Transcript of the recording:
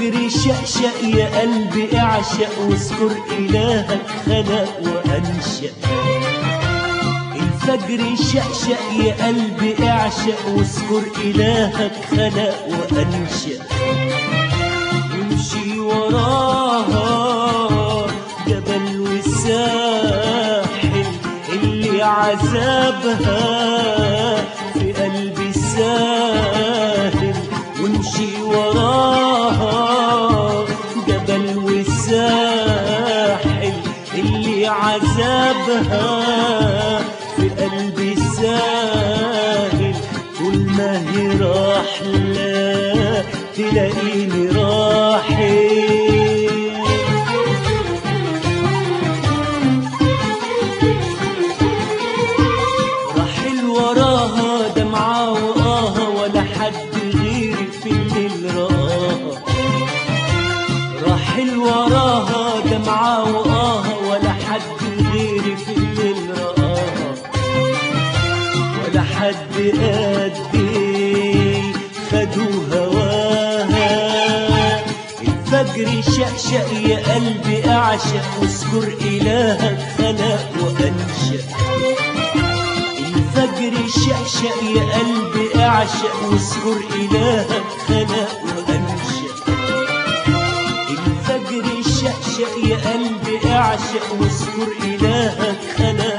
الفجر شقشق يا قلبي اعشق واذكر إلهك خلق وأنشأ الفجر شقشق يا قلبي اعشق واذكر إلهك خلق وأنشأ وامشي وراها جبل وساحل اللي عذابها في قلبي الساهل وامشي وراها جبل وساحل اللي عذابها في قلبي الساهل طول ما هي راحلة تلاقيني راحل راحل وراها دمعة وقاها ولا حد غيري في الليل رآها راحل وراها دمعة وقاها ولا حد غيري في الليل رآها ولا حد قدي خدوا هواها الفجر شقشق يا قلبي اعشق واذكر الهك خلق وانشأ الفجر شقشق يا قلبي اعشق واذكر الهك خلق وانشأ الفجر شقشق يا قلبي اعشق واذكر الهك خلق